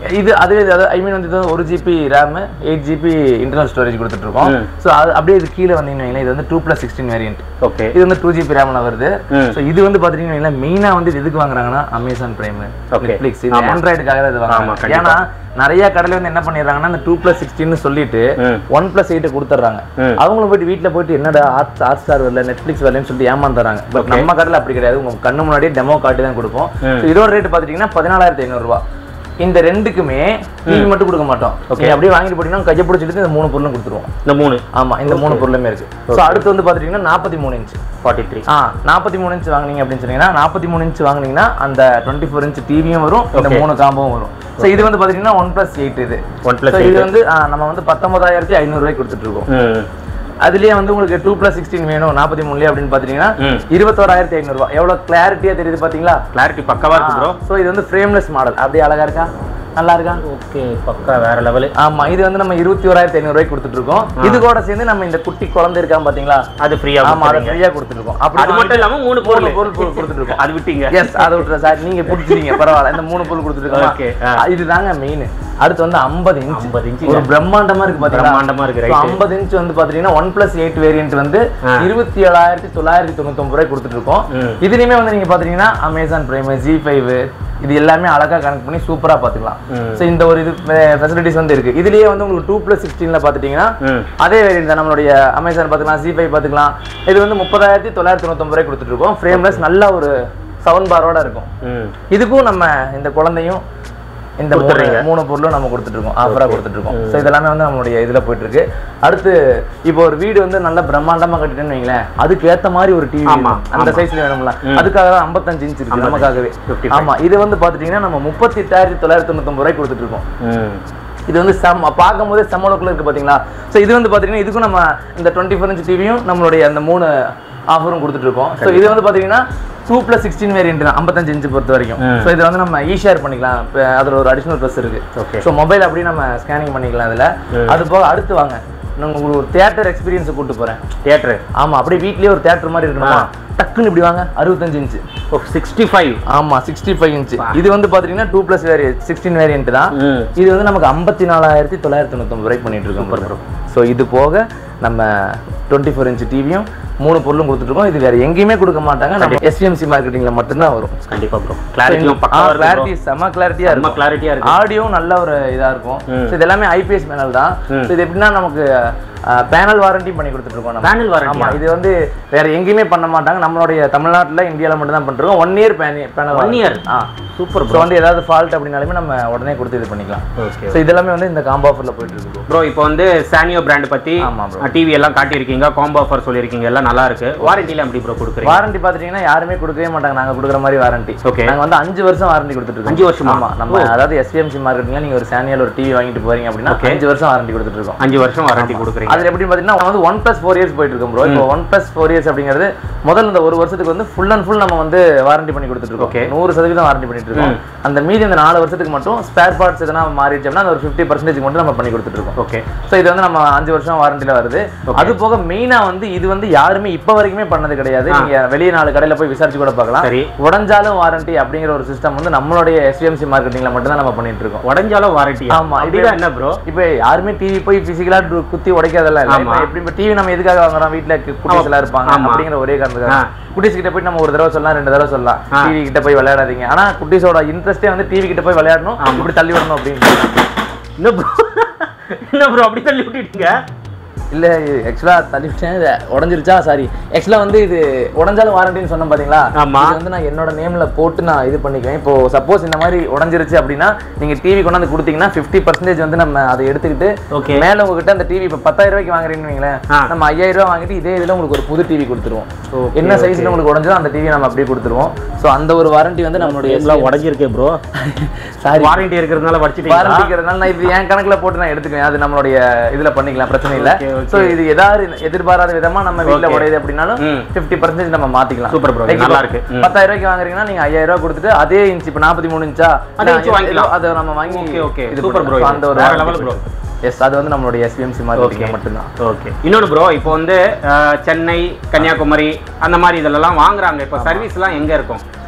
இது அதுவே ஐ மீன் வந்து இது வந்து ஒரு GB RAM eight GB internal storage கொடுத்துட்டு இருக்கோம் ம். ஸோ அது அப்படியே இது கீழே வந்தீங்கன்னு வைங்களேன், இது வந்து two plus sixteen variant okay இது வந்து டூ ஜிபி ரேம்ல வருது ம். ஸோ இது வந்து பாத்தீங்கன்னா மெயினா வந்து இது எதுக்கு வாங்குறாங்கன்னா அமேசான் பிரைம் Okay. நெட்ஃபிளிக்ஸ் இந்த ஆமா. ஆண்ட்ராய்டுக்காக தான் இது ஆமா, வாங்குறாங்க கண்டிப்பா. ஏன்னா நிறைய கடையில வந்து என்ன பண்ணிடுறாங்கன்னா இந்த டூ ப்ளஸ் சிக்ஸ்டின்னு சொல்லிட்டு ம். ஒன் ப்ளஸ் எயிட் கொடுத்துட்றாங்க ம். அவங்களும் போயிட்டு வீட்ல போயிட்டு என்னடா ஹாட் ஹாட் ஸ்டார் வரல நெட்ஃபிளிக்ஸ் வரலன்னு சொல்லிட்டு ஏமாந்துறாங்க பட் நம்ம கடையில் அப்படி கிடையாது உங்க கண்ணு முன்னாடியே டெமோ காட்டி தான் கொடுப்போம் ம். ஸோ இதோட ரேட் பாத்துட்டீங்கன்னா பதினாலாயிரத்தி ஐநூறுரூவா இந்த ரெண்டுக்குமே டிவி மட்டும் கொடுக்க மாட்டோம் நீங்க அப்படியே வாங்கிட்டு போட்டீங்கன்னா கையை பிடிச்சிட்டு இந்த மூணு பொருளும் கொடுத்துருவோம் இந்த மூணு ஆமா இந்த மூணு பொருளுமே இருக்கு ஸோ அடுத்து வந்து பாத்துட்டீங்கன்னா நாற்பத்தி மூணு இன்ச் ஃபார்ட்டி த்ரீ ஆ நாற்பத்தி மூணு இன்ச் வாங்குனீங்க அப்படின்னு சொன்னீங்கன்னா நாற்பத்தி மூணு இன்ச் வாங்குனீங்கன்னா அந்த டுவெண்ட்டி ஃபோர் இன்ச் டிவியும் வரும் இந்த Okay. மூணு காம்போவும் வரும் ஸோ இது வந்து பாத்தீங்கன்னா ஒன் பிளஸ் எயிட் இது ஒன் பிளஸ் So இது வந்து ஆ, நம்ம வந்து பத்தொன்பதாயிரத்தி ஐநூறுரூவாய்க்கு கொடுத்துட்டு இருக்கோம் ம் அதுலயே வந்து உங்களுக்கு டூ பிளஸ் சிக்ஸ்டீன் வேணும் நாற்பத்தி மூணுலயே அப்படின்னு பாத்தீங்கன்னா ம் இருபத்தோராயிரத்தி ஐநூறுரூவா எவ்வளவு கிளாரிட்டியா தெரியுது பாத்தீங்களா கிளாரிட்டி பக்காவா இருக்கு ப்ரோ ஸோ இது வந்து ஃப்ரேம்லெஸ் மாடல் அப்படியே அழகா இருக்கா நல்லா இருக்கா ஓகே பக்கா வேற லெவலு ஆமா இது வந்து நம்ம இருபத்தி ஓராயிரத்தி ஐநூறுரூவாய்க்கு கொடுத்துட்டு இருக்கோம் இது கூட சேர்ந்து நம்ம இந்த குட்டி குழந்தை இருக்கான் பாத்தீங்களா அது ஃப்ரீயா ஆமா அதை ஃப்ரீயா கொடுத்துட்டு இருக்கோம் அது அப்படி மட்டும் இல்லாம மூணு மூணு பொருள் பொருள் பொருள் கொடுத்துட்டு இருக்கோம் அது விட்டீங்க எஸ் அதை விட்டுற சார் நீங்க பிடிச்சிட்டீங்க பரவாயில்ல இந்த மூணு பொருள் கொடுத்துருக்கோம் Okay, ஆ. இதுதாங்க மெயின் அடுத்து வந்து 50 இன்ச் 50 inch ஒரு பிரம்மாண்டமா இருக்கு பாத்தீங்களா பிரம்மாண்டமா இருக்கு, right. ஐம்பது இன்ச் வந்து பாத்தீங்கன்னா ஒன் பிளஸ் எயிட் வேரியன்ட் வந்து ஆ. இருபத்தி ஏழாயிரத்தி தொள்ளாயிரத்தி தொண்ணூத்தொம்பது ரூபாய் கொடுத்துட்டு இருக்கோம் ம். இதுலயுமே வந்து நீங்க பாத்தீங்கன்னா அமேசான் பிரைம் ஜி ஃபைவ் இது எல்லாமே அழகா கனெக்ட் பண்ணி சூப்பரா பாத்துக்கலாம் ம். ஸோ இந்த ஒரு இது ஃபெசிலிட்டிஸ் வந்து இருக்கு இதுலயே வந்து உங்களுக்கு டூ பிளஸ் சிக்ஸ்டீன்ல பாத்துட்டீங்கன்னா ம் அதே வேரியன்ட் தான் நம்மளுடைய அமேசான் பார்த்துக்கலாம் சி ஃபைவ் பார்த்துக்கலாம் இது வந்து முப்பதாயிரத்தி தொள்ளாயிரத்தி தொண்ணூத்தொம்பது ரூபாய் கொடுத்துட்டு இருக்கோம் ஃப்ரேம்லெஸ் நல்ல ஒரு சவுண்ட் பாரோட இருக்கும் ம் இதுக்கும் நம்ம இந்த குழந்தையும் இந்த மூணு கொடுத்துடுறீங்க. மூணு பொருளும் நம்ம கொடுத்துட்டு இருக்கோம் ஆஃபரா கொடுத்துட்டு இருக்கோம் ஸோ இதெல்லாமே வந்து நம்மளுடைய இதுல போயிட்டு இருக்கு அடுத்து இப்போ ஒரு வீடு வந்து நல்ல பிரம்மாண்டமா கட்டிட்டேன்னு வைங்களேன் அதுக்கு ஏத்த மாதிரி ஒரு டிவி ஆமா, அந்த ஆமா. சைஸ்ல வேணும்ல ம். அதுக்காக தான் 55 இன்ச் இருக்கு நமக்காகவே 55. ஆமா இது வந்து பாத்துட்டீங்கன்னா நம்ம முப்பத்தி எட்டாயிரத்தி தொள்ளாயிரத்தி தொண்ணூத்தொம்பது ரூபாய் கொடுத்துட்டு இருக்கோம் ம் இது வந்து செம்ம பார்க்கும்போதே செம்ம லோக்கில் இருக்கு பாத்தீங்களா ஸோ இது வந்து பாத்தீங்கன்னா இதுக்கும் நம்ம இந்த டுவெண்ட்டி ஃபோர் இன்ச் டிவியும் நம்மளுடைய அந்த மூணு ஆஃபரும் கொடுத்துட்டு இருக்கோம் ஸோ இது வந்து பாத்தீங்கன்னா டூ ப்ளஸ் சிக்ஸ்டீன் வேரியன்ட் தான் ஐம்பத்தஞ்சு இன்ச் பொறுத்த வரைக்கும் ம். ஸோ இதை வந்து நம்ம இ ஷேர் பண்ணிக்கலாம் இப்போ அதில் ஒரு அடிஷனல் ப்ளஸ் இருக்கு ஓகே ஸோ மொபைல் அப்படியே நம்ம ஸ்கேனிங் பண்ணிக்கலாம் அதில் ம். அது போக அடுத்து வாங்க நான் உங்களுக்கு ஒரு தியேட்டர் எக்ஸ்பீரியன்ஸை கூட்டு போறேன் தியேட்டர் ஆமா அப்படியே வீட்லயே ஒரு தியேட்டர் மாதிரி இருக்கணுமா டக்குன்னு இப்படி வாங்க அறுபத்தஞ்சு இன்ச்சு ஓ சிக்ஸ்டி ஃபைவ் ஆமா சிக்ஸ்டி ஃபைவ் இன்ச் இது வந்து பாத்தீங்கன்னா டூ ப்ளஸ் வேரிய சிக்ஸ்டீன் வேரியன்ட் தான் ம் இது வந்து நமக்கு ஐம்பத்தி நாலாயிரத்தி தொள்ளாயிரத்தி தொண்ணூத்தொம்பது ரூபாய்க்கு பண்ணிட்டு இருக்கோம் ஸோ இது போக நம்ம டுவெண்ட்டி ஃபோர் இன்ச் டிவியும் மூணு பொருளும் கொடுத்துருக்கோம் இது வேற எங்கேயுமே கொடுக்க மாட்டாங்க நம்ம எஸ்பிஎம்சி மார்க்கெட்டிங்ல மட்டும்தான் வரும் கண்டிப்பா ப்ரோ கிளாரிட்டியும் பக்காவா கிளாரிட்டி இருக்கு செம கிளாரிட்டியா ரொம்ப இருக்கும் கிளாரிட்டியா இருக்கு ஆடியோவும் நல்ல ஒரு இதா இருக்கும் ம். ஸோ இது எல்லாமே ஐபிஎஸ் பேனல் தான் ம். ஸோ இது எப்படின்னா நமக்கு பேனல் வாரண்டி பண்ணி கொடுத்துட்டு இருக்கோம் நம்ம பேனல் வாரண்டி ஆமா இது வந்து வேற எங்கேயுமே பண்ண மாட்டாங்க நம்மளுடைய தமிழ்நாட்டுல இந்தியால மட்டும் தான் பண்றோம் one year panel one year ஆ சூப்பர் ஸோ வந்து ஏதாவது ஃபால்ட் அப்படின்னாலுமே நம்ம உடனே கொடுத்து இது பண்ணிக்கலாம் ஓகே ஸோ இதெல்லாமே வந்து இந்த காம்போ ஆஃபர்ல போயிட்டு இருக்கு bro. ப்ரோ இப்போ வந்து சானியோ பிராண்ட் பத்தி ஆமா bro. டிவி எல்லாம் காட்டியிருக்கீங்க காம்போ ஆஃபர் சொல்லியிருக்கீங்க எல்லாம் நல்லா இருக்கு வாரண்டில எப்படி ப்ரோ கொடுக்குறீங்க வாரண்டி பாத்துட்டீங்கன்னா யாருமே கொடுக்கவே மாட்டாங்க நாங்க கொடுக்குற மாதிரி வாரண்டி Okay. நாங்க வந்து அஞ்சு வருஷம் வாரண்டி கொடுத்துட்டு இருக்கோம் அஞ்சு வருஷமா? ஆமா நம்ம அதாவது எஸ்பிஎம்சி மார்க்கெட்டிங்ல நீங்க ஒரு சானியல் ஒரு டிவி வாங்கிட்டு போறீங்க அப்படின்னா Okay. அஞ்சு வருஷம் வாரண்டி கொடுத்துட்டு இருக்கோம் அஞ்சு வருஷம் வாரண்டி கொடுக்குறீங்க அதுல எப்படி பாத்தீங்கன்னா வந்து ஒன் பிளஸ் ஃபோர் இயர்ஸ் போயிட்டு இருக்கோம் ப்ரோ இப்போ ஒன் பிளஸ் ஃபோர் இயர்ஸ் அப்படிங்கிறது முதல்ல இந்த ஒரு வருஷத்துக்கு வந்து ஃபுல் அண்ட் ஃபுல் நம்ம வந்து வாரண்டி பண்ணி கொடுத்துட்டு Okay. இருக்கோம் நூறு சதவீதம் வாரண்டி பண்ணிட்டு இருக்கோம் அந்த மீதி இந்த நாலு வருஷத்துக்கு மட்டும் ஸ்பேர் பார்ட்ஸ் எதனா மாறிடுச்சு அப்படின்னா அந்த ஒரு ஃபிஃப்டி பர்சன்டேஜ் மட்டும் நம்ம பண்ணி கொடுத்துட்டு இருக்கோம் ஓகே ஸோ இது வந்து நம்ம அஞ்சு வருஷம் வாரண்டில வருது அது போக மெயினா வந்து இது வந்து யாருமே இப்ப வரைக்குமே பண்ணது கிடையாது நீங்க வெளிய நாலு கடையில போய் விசாரிச்சு கூட பார்க்கலாம் சரி உடஞ்சாலும் வாரண்டி அப்படிங்கிற ஒரு சிஸ்டம் வந்து நம்மளுடைய எஸ்பிஎம்சி மார்க்கெட்டிங்ல மட்டும் தான் நம்ம பண்ணிட்டு இருக்கோம் உடஞ்சாலும் வாரண்டி ஆமா, அப்படிதான் என்ன ப்ரோ இப்போ யாருமே டிவி போய் பிசிக்கலா குத்தி உடைக்காதெல்லாம் இல்லை ஆமா. இப்போ எப்படி இப்போ டிவி நம்ம எதுக்காக வாங்குறோம் வீட்ல குட்டீஸ் எல்லாம் இருப்பாங்க ஆமா. அப்படிங்கிற ஒரே காரணத்துக்காக ஆ. குட்டீஸ் கிட்ட போய் நம்ம ஒரு தடவை சொல்லலாம் ரெண்டு தடவை சொல்லலாம் ஆ. டிவி கிட்ட போய் விளையாடாதீங்க ஆனா குட்டீஸோட இன்ட்ரெஸ்டே வந்து டிவி கிட்ட போய் விளையாடணும் இப்படி தள்ளி விடணும் அப்படின்னு என்ன ப்ரோ என்ன ப்ரோ அப்படி தள்ளி விட்டுட்டீங்க இல்ல ஆக்சுவலா தள்ளி விட்டேன் இது உடஞ்சிருச்சா சாரி ஆக்சுவலா வந்து இது உடஞ்சாலும் வாரண்டின்னு சொன்னேன் பாத்தீங்களா ஆமா. இது வந்து நான் என்னோட நேம்ல போட்டு நான் இது பண்ணிக்குவேன் இப்போ சப்போஸ் இந்த மாதிரி உடஞ்சிருச்சு அப்படின்னா நீங்க டிவி கொண்டாந்து கொடுத்தீங்கன்னா 50% பர்சன்டேஜ் வந்து நம்ம அதை எடுத்துக்கிட்டு Okay. மேல உங்ககிட்ட அந்த டிவி இப்போ பத்தாயிரம் ரூபாய்க்கு வாங்குறீங்கன்னு வைங்களேன் ஆ. நம்ம ஐயாயிரம் ரூபாய் வாங்கிட்டு இதே இதுல உங்களுக்கு ஒரு புது டிவி கொடுத்துருவோம் Okay, என்ன சைஸ்ல உங்களுக்கு உடஞ்சதோ அந்த டிவி நம்ம அப்படியே கொடுத்துருவோம் ஸோ அந்த ஒரு வாரண்டி வந்து நம்மளுடைய எல்லாம் உடஞ்சிருக்கே ப்ரோ சாரி வாரண்டி இருக்கிறதுனால வடிச்சிட்டீங்களா வாரண்டிக்கிறதுனால நான் இது என் கணக்குல போட்டு நான் எடுத்துக்குவேன் அது நம்மளுடைய இதுல பண்ணிக்கலாம் பிரச்சனை இல்ல Okay, okay. சோ இது ஏதாவது எதிர்பாராத விதமா நம்ம வீட்ல Okay. உடையுது அப்படின்னாலும் ம். 50% பர்சன்டேஜ் நம்ம மாத்திக்கலாம் Super bro, Like நல்லா இப்போ இருக்கு. ம். பத்தாயிரம் ரூபாய்க்கு வாங்குறீங்கன்னா நீங்க ஐயாயிரம் ரூபாய் கொடுத்துட்டு அதே இன்ச் இப்போ நாற்பத்தி மூணு இன்ச்சா அதே inch வாங்கிக்கலாம். அதை நம்ம வாங்கி Okay, okay. இது Super bro, பண்ணிக்கலாம். இது. அந்த ஒரு வேற level bro. எஸ் அது வந்து நம்மளுடைய எஸ்பிஎம்சி மார்க்கெட்டிங் மட்டும்தான் ஓகே இன்னொன்று ப்ரோ இப்போ வந்து அஹ், சென்னை கன்னியாகுமரி அந்த மாதிரி இதெல்லாம் வாங்குறாங்க இப்போ சர்வீஸ்லாம் எங்க இருக்கும்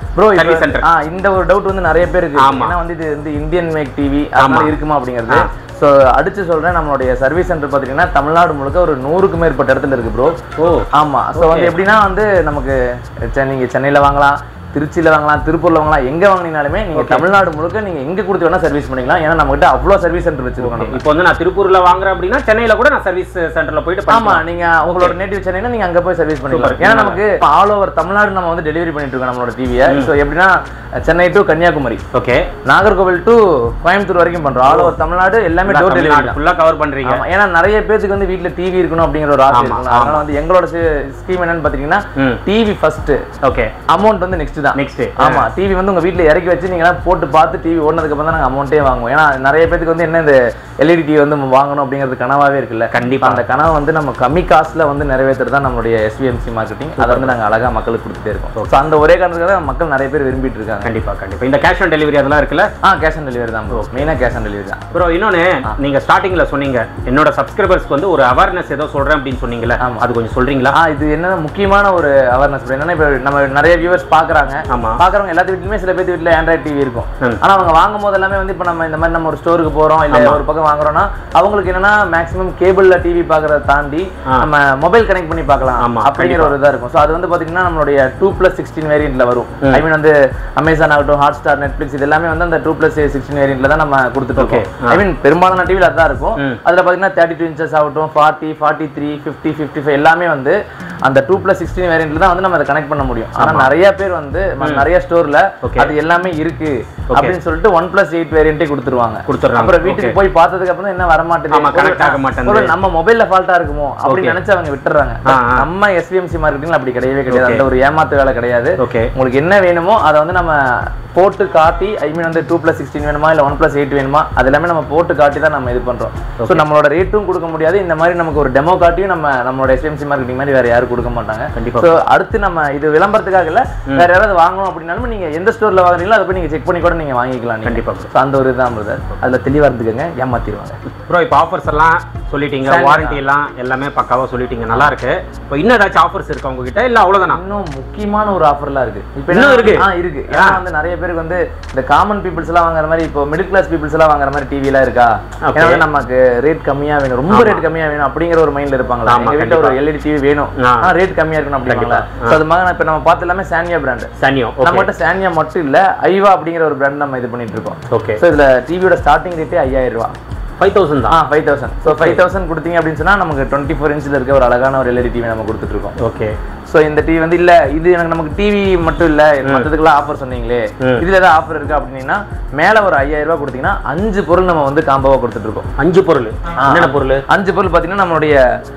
ப்ரோ சர்வீஸ் சென்டர் ஆ இந்த ஒரு டவுட் வந்து நிறைய பேருக்கு ஆமா. ஏன்னா வந்து இது வந்து இந்தியன் மேக் டிவி அதனால இருக்குமா அப்படிங்கிறது ஆ. ஸோ அடிச்சு சொல்றேன் நம்மளுடைய சர்வீஸ் சென்டர் பாத்தீங்கன்னா தமிழ்நாடு முழுக்க ஒரு நூறுக்கும் மேற்பட்ட இடத்துல இருக்கு ப்ரோ ஓ ஆமா ஸோ வந்து எப்படின்னா வந்து நமக்கு செ- நீங்க சென்னையில வாங்கலாம் திருச்சியில வாங்கலாம் திருப்பூர்ல வாங்கலாம் எங்க வாங்கினீங்கனாலுமே நீங்க தமிழ்நாடு முழுக்க நீங்க எங்க கொடுத்து வேணா சர்வீஸ் பண்ணிக்கலாம் ஏன்னா நம்ம கிட்ட அவ்வளோ சர்வீஸ் சென்டர் வச்சிருக்கோம் நம்ம. இப்போ வந்து நான் திருப்பூர்ல வாங்குறேன் அப்படின்னா சென்னையில கூட நான் சர்வீஸ் சென்டர்ல போயிட்டு ஆமா பண்ணிக்கலாம். நீங்க உங்களோட நேட்டிவ் சென்னைனா நீங்க அங்க போய் சர்வீஸ் பண்ணிக்கலாம் Super. ஏன்னா நமக்கு ஆல் ஓவர் தமிழ்நாடு நம்ம வந்து டெலிவரி பண்ணிட்டு இருக்கோம் நம்மளோட டிவியை ஸோ எப்படின்னா Chennai to Kanyakumari okay Nagercoil to Coimbatore வரைக்கும் பண்றோம் ஆல் ஓவர் தமிழ்நாடு எல்லாமே டோர் டெலிவரி தான் ஃபுல்லா கவர் பண்றீங்க ஆமா ஏன்னா நிறைய பேருக்கு வந்து வீட்ல டிவி இருக்கணும் அப்படிங்கிற ஒரு ஆசை ஆமா, இருக்கும் அதனால வந்து எங்களோட ஸ்கீம் என்னன்னு பாத்தீங்கன்னா ம் டிவி ஃபர்ஸ்ட் ஓகே அமௌண்ட் வந்து நெக்ஸ்ட் தான் நெக்ஸ்ட் ஆமா டிவி வந்து உங்க வீட்ல இறக்கி வச்சு நீங்க எல்லாம் போட்டு பார்த்து டிவி ஓடுனதுக்கு அப்புறம் தான் நாங்க அமௌண்ட்டே வாங்குவோம் ஏன்னா நிறைய பேருக்கு வந்து என்ன இந்த எல்இடி டிவி வந்து நம்ம வாங்கணும் அப்படிங்கிறது கனவாவே இருக்குல்ல கண்டிப்பா. அந்த கனவை வந்து நம்ம கம்மி காசுல வந்து நிறைவேற்றுறது தான் நம்மளுடைய எஸ்விஎம்சி மார்க்கெட்டிங் அதை வந்து நாங்க அழகா மக்களுக்கு கொடுத்துட்டே இருக்கோம் ஸோ அந்த ஒரே காரணத்துக்காக தான் மக்கள் நிறைய பேர் விரும்பிட்டு இருக்காங்க கண்டிப்பா கண்டிப்பா இந்த கேஷ் ஆன் டெலிவரி அதெல்லாம் இருக்குல்ல ஆ கேஷ் ஆன் டெலிவரி தான் ப்ரோ மெயினா கேஷ் ஆன் டெலிவரி தான் ப்ரோ இன்னொன்னு நீங்க ஸ்டார்டிங்ல சொன்னீங்க என்னோட சப்ஸ்கிரைபர்ஸ்க்கு வந்து ஒரு அவேர்னஸ் ஏதோ சொல்றேன் அப்படின்னு சொன்னீங்கல்ல ஆமா. அது கொஞ்சம் சொல்றீங்களா ஆ இது என்ன முக்கியமான ஒரு அவேர்னஸ் என்னன்னா இப்போ நம்ம நிறைய வியூவர்ஸ் பாக்குறாங்க ஆமா பாக்குறவங்க எல்லாத்து வீட்லயுமே சில பேர் வீட்ல ஆண்ட்ராய்ட் டிவி இருக்கும் ம். ஆனா அவங்க வாங்கும் போது எல்லாமே வந்து இப்போ நம்ம இந்த மாதிரி நம்ம ஒரு ஸ்டோருக்கு போறோம் இல்ல ஒரு பக்கம் வாங்குறோம்னா அவங்களுக்கு என்னன்னா மேக்ஸிமம் கேபிள்ல டிவி பாக்குறத தாண்டி ஆ. நம்ம மொபைல் கனெக்ட் பண்ணி பார்க்கலாம் ஆமா, அப்படிங்கிற ஒரு இதா இருக்கும் ஸோ அது வந்து பாத்தீங்கன்னா நம்மளுடைய டூ பிளஸ் சிக்ஸ்டீன் வேரியன்ட்ல வரும் ஐ மீன் வந்து அமேசான் ஆகட்டும் ஹாட் ஸ்டார் நெட்ஃபிளிக்ஸ் இது எல்லாமே வந்து அந்த டூ பிளஸ் சிக்ஸ்டீன் வேரியன்ட்ல தான் நம்ம கொடுத்துட்டு இருக்கோம் Okay. ஐ மீன் பெரும்பாலான டிவில அதான் இருக்கும் ம். அதுல பாத்தீங்கன்னா தேர்ட்டி டூ இன்ச்சஸ் ஆகட்டும் forty forty three fifty fifty five எல்லாமே வந்து அந்த டூ பிளஸ் சிக்ஸ்டீன் வேரியன்ட்ல தான் வந்து நம்ம அதை கனெக்ட் பண்ண முடியும் ஆனா நிறைய பேர் வந்து ம- நிறைய ஸ்டோர்ல Okay. அது எல்லாமே இருக்கு அப்படின்னு சொல்லிட்டு ஒன் பிளஸ் எயிட் வேரியன்ட்டே கொடுத்துருவாங்க கொடுத்துட்றாங்க அப்புறம் வீட்டுக்கு போய் பார்த்ததுக்கு அப்புறம் என்ன வர ஆமா, connect ஆக மாட்டேங்குது. மாட்டேங்குது நம்ம மொபைல்ல ஃபால்ட்டா இருக்குமோ அப்படின்னு நினைச்சு அவங்க விட்டுறாங்க ஆ, ஆ. நம்ம எஸ்விஎம்சி மார்க்கெட்டிங்ல அப்படி கிடையவே கிடையாது Okay. அந்த ஒரு ஏமாத்து வேலை கிடையாது ஓகே உங்களுக்கு என்ன வேணுமோ அதை வந்து நம்ம போட்டு காட்டி ஐ மீன் வந்து டூ ப்ளஸ் சிக்ஸ்டீன் வேணுமா இல்லை ஒன் ப்ளஸ் எயிட் வேணுமா அது எல்லாமே நம்ம போட்டு காட்டி தான் நம்ம இது பண்றோம் ஸோ நம்மளோட ரேட்டும் கொடுக்க முடியாது இந்த மாதிரி நமக்கு ஒரு டெமோ காட்டியும் நம்ம நம்மளோட எஸ்எம்சி மார்க்கெட்டிங் மாதிரி வேற யாரும் கொடுக்க மாட்டாங்க கண்டிப்பா. ஸோ அடுத்து நம்ம இது விளம்பரத்துக்காக இல்ல வேற யாராவது வாங்கணும் அப்படின்னாலும் நீங்க எந்த ஸ்டோர்ல வாங்குறீங்களோ அதை போய் நீங்க செக் பண்ணி கூட நீங்க வாங்கிக்கலாம் கண்டிப்பா. ஸோ அந்த ஒரு இதுதான் பிரதர் அதுல தெளிவா இருந்துக்கங்க ஏமாத்திடுவாங்க ப்ரோ இப்போ ஆஃபர்ஸ் எல்லாம் சொல்லிட்டீங்க Standard வாரண்டி எல்லாம் எல்லாமே பக்காவா சொல்லிட்டீங்க நல்லா இருக்கு இப்போ இன்னும் ஏதாச்சும் ஆஃபர்ஸ் இருக்கா உங்ககிட்ட இல்ல அவ்வளவுதானா இன்னும் முக்கியமான ஒரு ஆஃபர்லாம் இருக்கு இப்போ இன்னும் இருக்கு? ஆ இருக்கு ஏன்னா வந்து நிறைய பேருக்கு வந்து இந்த காமன் பீப்புள்ஸ் எல்லாம் வாங்குற மாதிரி இப்போ மிடில் கிளாஸ் பீப்புள்ஸ் எல்லாம் வாங்குற மாதிரி டிவி எல்லாம் இருக்கா Okay. ஏன்னா வந்து நமக்கு ரேட் கம்மியா வேணும் ரொம்ப ரேட் கம்மியா வேணும் அப்படிங்கிற ஒரு மைண்ட்ல இருப்பாங்களா ஆமா, எங்க வீட்ல ஒரு எல்இடி டிவி வேணும் ஆ. ஆனா ரேட் கம்மியா இருக்கணும் அப்படிங்களா ஸோ அது மாதிரி இப்போ நம்ம பார்த்து எல்லாமே சானியா பிராண்ட் சனியோ நம்ம ஓகே கிட்ட சானியா மட்டும் இல்ல ஐவா அப்படிங்கிற ஒரு பிராண்ட் நம்ம இது பண்ணிட்டு இருக்கோம் ஓகே ஸோ இதுல டிவியோட ஸ்டார்டிங் ரேட்டே ஐயாயிரம் ரூபா ஃபைவ் தௌசண்ட் ஆ தான் five thousand so five thousand கொடுத்தீங்க அப்படின்னு சொன்னா நமக்கு டுவெண்ட்டி ஃபோர் இன்ச்சில் இருக்க ஒரு அழகான ஒரு எல்இடி டிவி நம்ம கொடுத்துட்டு இருக்கோம் ஓகே ஸோ இந்த டிவி வந்து இல்ல இது எனக்கு நமக்கு டிவி மட்டும் இல்ல மற்றதுக்கெல்லாம் ஆஃபர் சொன்னீங்களே ம். இதுல ஏதாவது ஆஃபர் இருக்கு அப்படின்னா மேல ஒரு ஐயாயிரம் ரூபாய் கொடுத்தீங்கன்னா அஞ்சு பொருள் நம்ம வந்து காம்போவா கொடுத்துட்டு இருக்கோம் அஞ்சு பொருள் என்னென்ன பொருள் அஞ்சு பொருள் பாத்தீங்கன்னா நம்மளுடைய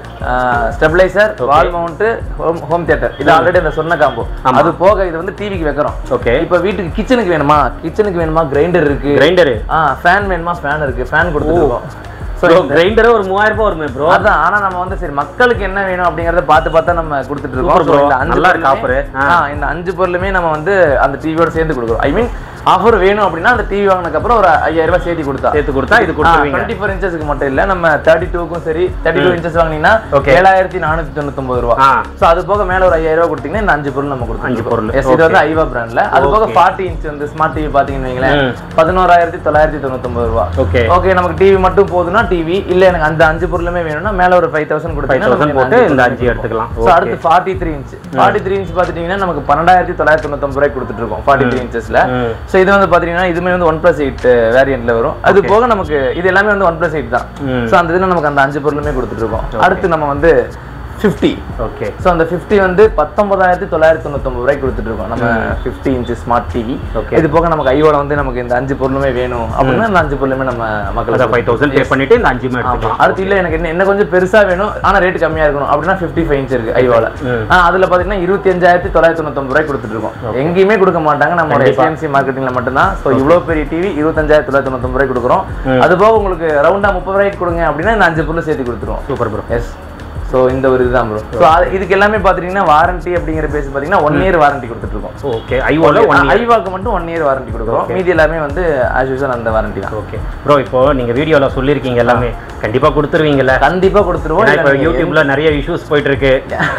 stabiliser wall mount home home theatre இது ஆல்ரெடி அந்த சொன்ன காம்போ ஆமா. அது போக இது வந்து டிவிக்கு வைக்கிறோம் ஓகே இப்போ வீட்டுக்கு கிச்சனுக்கு வேணுமா கிச்சனுக்கு வேணுமா கிரைண்டர் இருக்கு கிரைண்டரு ஆ ஃபேன் வேணுமா ஃபேன் இருக்கு ஃபேன் கொடுத்துருக்கோம் ஸோ ப்ரோ கிரைண்டரே ஒரு மூவாயிரம் ரூபாய் வருமே ப்ரோ அதான் ஆனா நம்ம வந்து சரி மக்களுக்கு என்ன வேணும் அப்படிங்கறத பார்த்து பார்த்தா நம்ம கொடுத்துட்டு இருக்கோம் Super bro. So, இந்த அஞ்சு நல்லா இருக்கு பொருளுமே- offer. ஆ. ஆ, இந்த அஞ்சு பொருளுமே நம்ம வந்து அந்த டிவியோட சேர்ந்து கொடுக்குறோம் ஐ மீன் ஆஃபர் வேணும் அப்படின்னா அந்த டிவி வாங்கினதுக்கு அப்புறம் ஒரு ஐயாயிரம் ரூபாய் சேர்த்து கொடுத்தா சேர்த்து கொடுத்தா இது கொடுத்துருவீங்க டுவெண்ட்டி ஃபோர் இன்ச்சஸ்க்கு மட்டும் இல்ல நம்ம தேர்ட்டி டூக்கும் சரி தேர்ட்டி டூ இன்ச்சஸ் வாங்கினீங்கன்னா Okay. ஏழாயிரத்தி நானூத்தி தொண்ணூத்தொன்பது ரூபா ஆ சோ அது போக மேல ஒரு ஐயாயிரம் ரூபாய் கொடுத்தீங்கன்னா இந்த அஞ்சு பொருள் நம்ம அஞ்சு கொடுத்துருக்கோம் பொருள். எஸ் இது வந்து ஐவா பிராண்ட்ல அது போக Okay. ஃபார்ட்டி இன்ச் வந்து ஸ்மார்ட் டிவி பாத்தீங்கன்னு வைங்களேன் ம். பதினோராயிரத்தி தொள்ளாயிரத்தி தொண்ணூத்தொன்பது ரூபா ஓகே ஓகே நமக்கு டிவி மட்டும் போதுன்னா டிவி இல்ல எனக்கு அந்த அஞ்சு பொருளுமே வேணும்னா மேல ஒரு ஃபைவ் தௌசண்ட் ஃபைவ் தௌசண்ட் போட்டு இந்த அஞ்சு எடுத்துக்கலாம் ஸோ அடுத்து forty three inch forty three inch பார்த்துட்டீங்கன்னா நமக்கு பன்னெண்டாயிரத்தி தொள்ளாயிரத்தி தொண்ணூத்தொம்பது ரூபாய் கொடுத்துட்டு இருக்கோம் ஃபார்ட்டி த்ரீ இன்ச்சஸ்ல ம். ஸோ இது வந்து பாத்தீங்கன்னா இதுமே வந்து ஒன் பிளஸ் எயிட் வேரியன்ட்ல வரும் அது போக நமக்கு இது எல்லாமே வந்து ஒன் பிளஸ் எயிட் தான் ம். ஸோ அந்த இதில் நமக்கு அந்த அஞ்சு பொருளுமே கொடுத்துட்டு இருக்கோம் அடுத்து நம்ம வந்து ஃபிஃப்டி ஓகே ஸோ அந்த ஃபிஃப்டி வந்து பத்தொன்பதாயிரத்தி தொள்ளாயிரத்தி தொண்ணூத்தொம்பது ரூபாய்க்கு கொடுத்துட்டு இருக்கோம் நம்ம fifty inch smart TV Okay. இது போக நமக்கு ஐயோட வந்து நமக்கு இந்த அஞ்சு பொருளுமே வேணும் அப்படின்னா இந்த அஞ்சு பொருளுமே நம்ம அதான் மக்களுக்கு ஃபைவ் தௌசண்ட் பே பண்ணிட்டு இந்த அஞ்சுமே ஆமா எடுத்துக்கலாம் அடுத்து இல்ல எனக்கு என்ன என்ன கொஞ்சம் பெருசா வேணும் ஆனா ரேட் கம்மியா இருக்கணும் அப்படின்னா 55 ஃபைவ் இன்ச் இருக்கு ஐவால ம். அதுல பாத்தீங்கன்னா இருபத்தி அஞ்சாயிரத்தி தொள்ளாயிரத்தி தொண்ணூத்தொம்பது ரூபாய் கொடுத்துட்டு இருக்கோம் எங்கேயுமே கொடுக்க மாட்டாங்க நம்மளோட கண்டிப்பா. எஸ்எம்சி மார்க்கெட்டிங்ல மட்டும்தான் ஸோ இவ்வளவு பெரிய டிவி இருபத்தஞ்சாயிரத்தி தொள்ளாயிரத்தி தொண்ணூத்தொம்பது ரூபாய் கொடுக்குறோம் ம். அது போக உங்களுக்கு ரவுண்டா முப்பது ரூபாய்க்கு கொடுங்க அப்படின்னா இந்த அஞ்சு பொருள் சேர்த்து கொடுத்துருவோம் சூப்பர் ப்ரோ எஸ் ஸோ இந்த ஒரு இதுதான் ப்ரோ ஸோ இதுக்கு எல்லாமே பார்த்துட்டீங்கன்னா வாரண்டி அப்படிங்கிற பேஸ் பார்த்தீங்கன்னா ஒன் இயர் வாரண்டி கொடுத்துட்ருக்கோம் ஓகே ஐஓல ஒன் ஐவாக்கு மட்டும் ஒன் இயர் வாரண்டி கொடுக்குறோம் மீதி எல்லாமே வந்து ஆஸ் யூஸ்வல் அந்த வாரண்டி தான் ஓகே ப்ரோ இப்போ நீங்க வீடியோல சொல்லியிருக்கீங்க எல்லாமே கண்டிப்பா கொடுத்துருவீங்கல்ல கண்டிப்பாக கொடுத்துருவோம் ஏன்னா இப்போ இல்ல நீங்க யூடியூப்ல நிறைய இஷ்யூஸ் போயிட்டு இருக்கு